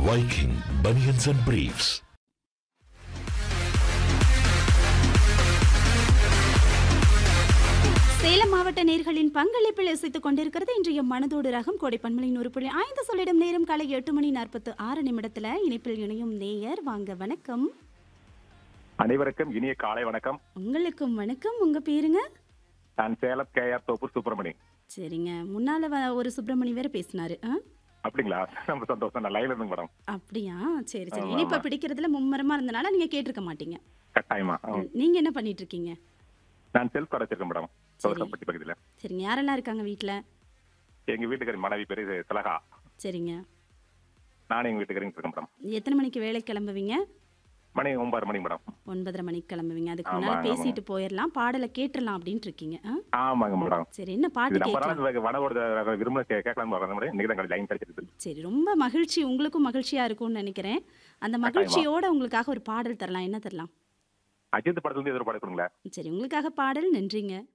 Viking Bunions and Briefs. Salem மாவட்ட நேர்களின் பங்களிப்பில் இசைத்துக் கொண்டிருக்கிறது இன்றைய மனதோடு ரகம் கோடை பன்மலின் ஒரு புள்ளி ஐந்து சொல்லிடும் நேரம் காலை எட்டு மணி நாற்பத்து ஆறு நிமிடத்துல இணைப்பில் இணையும் நேயர் வாங்க வணக்கம் அனைவருக்கும் இனிய காலை வணக்கம் உங்களுக்கும் வணக்கம் உங்க பேருங்க நான் சேலம் கே ஆர் தோப்பூர் சுப்பிரமணி சரிங்க முன்னால வ- ஒரு சுப்பிரமணி வேற பேசினாரு ஆ? அப்படிங்களா ரொம்ப சந்தோஷம் நான் லைவ்ல இருந்துங்க மேடம் அப்படியா சரி சரி ஆமா, இனிப்ப ஆமா. பிடிக்கிறதுல மும்மரமா இருந்தனால நீங்க கேட்டிருக்க மாட்டீங்க கட்டாயமா ஆ. நீங்க என்ன பண்ணிட்டு இருக்கீங்க நான் செல்ஃப் கடை வச்சிருக்கேன் மேடம் தோசப்பட்டி பக்கத்துல சரிங்க யாரெல்லாம் இருக்காங்க வீட்ல எங்க வீட்டுக்காரி மனைவி பேரு திலகா சரிங்க நானும் எங்க வீட்டுக்காரிங்க இருக்கேன் மேடம் எத்தனை மணிக்கு வேலை கிளம்புவீங்க மணி ஒன்பது மணி மேடம் ஒன்பதரை மணிக்கு கிளம்புவீங்க அதுக்கு ஆமா, முன்னால ஆமா. பேசிட்டு போயிடலாம் பாடலை கேட்டுடலாம் அப்படின்ட்டு இருக்கீங்க ஆ? ஆமாங்க மேடம் சரி என்ன பாட்டு இது ரொம்ப கேட்கலாம் நாள் வனவோட விரும்ப கேட்கலாம் பாருங்க மேடம் இன்னைக்கு தான் லைன் கிடைச்சிருக்கு சரி ரொம்ப மகிழ்ச்சி உங்களுக்கும் மகிழ்ச்சியா இருக்கும்னு நினைக்கிறேன் அந்த மகிழ்ச்சியோட உங்களுக்காக ஒரு பாடல் தரலாம் என்ன தரலாம் அஜித் படத்துல இருந்து எதிர்பார்க்க கொடுங்களேன் சரி உங்களுக்காக பாடல் நன்றிங்க